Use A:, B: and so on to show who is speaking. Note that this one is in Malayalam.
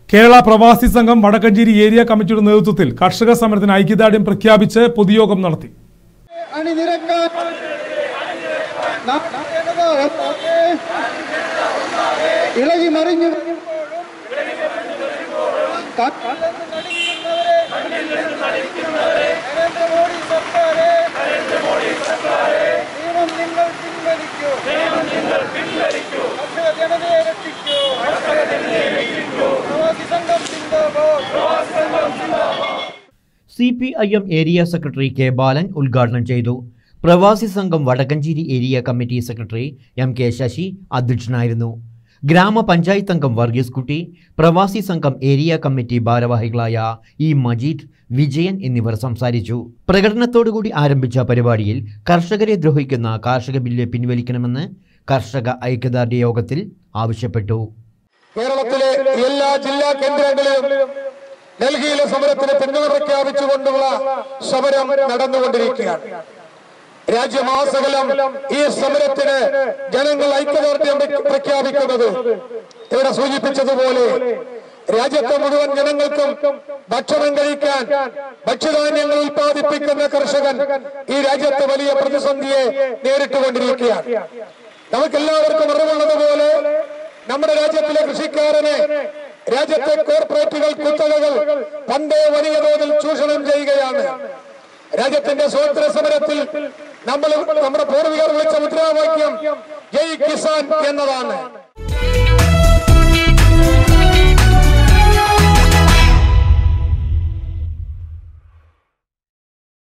A: കേരള പ്രവാസി സംഘം വടക്കഞ്ചേരി ഏരിയ കമ്മിറ്റിയുടെ നേതൃത്വത്തിൽ കർഷക സമരത്തിന് ഐക്യദാർഢ്യം പ്രഖ്യാപിച്ച് പൊതുയോഗം നടത്തി
B: അണിനിരക്കാൻ നാം ജനത ഒന്നാകെ ഇളകി മറിഞ്ഞു നരേന്ദ്രമോദി സർക്കാരെ നിയമം നിങ്ങൾ പിൻവലിക്കൂ കർഷക ജനതയെ രക്ഷിക്കൂ പ്രവാസി സംഘം സിന്ദാബാദ്
C: C P I M area secretary K Balan ഉദ്ഘാടനം ചെയ്തു Pravasi Sangham Vadakkanchery area committee secretary M K Sasi അധ്യക്ഷനായിരുന്നു ഗ്രാമപഞ്ചായത്ത് അംഗം വർഗീസ് കുട്ടി പ്രവാസി സംഘം ഏരിയ കമ്മിറ്റി ഭാരവാഹികളായ ഇ മജീദ് വിജയൻ എന്നിവർ സംസാരിച്ചു പ്രകടനത്തോടുകൂടി ആരംഭിച്ച പരിപാടിയിൽ കർഷകരെ ദ്രോഹിക്കുന്ന കാർഷിക ബില്ല് പിൻവലിക്കണമെന്ന് കർഷക ഐക്യദാർഢ്യ യോഗത്തിൽ ആവശ്യപ്പെട്ടു
D: കേരളത്തിലെ എല്ലാ ജില്ലാ കേന്ദ്രങ്ങളിലും ഡൽഹിയിലെ സമരത്തിന് പിന്തുണ പ്രഖ്യാപിച്ചുകൊണ്ടുള്ള സമരം നടന്നുകൊണ്ടിരിക്കുകയാണ് രാജ്യമാസകലം ഈ സമരത്തിന് ജനങ്ങൾ ഐക്യദാർഢ്യം പ്രഖ്യാ- പ്രഖ്യാപിക്കുന്നത് ഇവിടെ സൂചിപ്പിച്ചതുപോലെ രാജ്യത്തെ മുഴുവൻ ജനങ്ങൾക്കും ഭക്ഷണം കഴിക്കാൻ ഭക്ഷ്യധാന്യങ്ങൾ ഉൽപ്പാദിപ്പിക്കുന്ന കർഷകൻ ഈ രാജ്യത്തെ വലിയ പ്രതിസന്ധിയെ നേരിട്ടുകൊണ്ടിരിക്കുകയാണ് നമുക്കെല്ലാവർക്കും അറിവുള്ളതുപോലെ നമ്മുടെ രാജ്യത്തിലെ കൃഷിക്കാരനെ രാജ്യത്തെ കോർപ്പറേറ്റുകൾ കുത്തകകൾ പണ്ടേ വലിയ തോതിൽ ചൂഷണം ചെയ്യുകയാണ് രാജ്യത്തിന്റെ സ്വാതന്ത്ര്യ സമരത്തിൽ നമ്മൾ നമ്മുടെ പൂർവികർ വിളിച്ച മുദ്രാവാക്യം ജയ് കിസാൻ എന്നതാണ്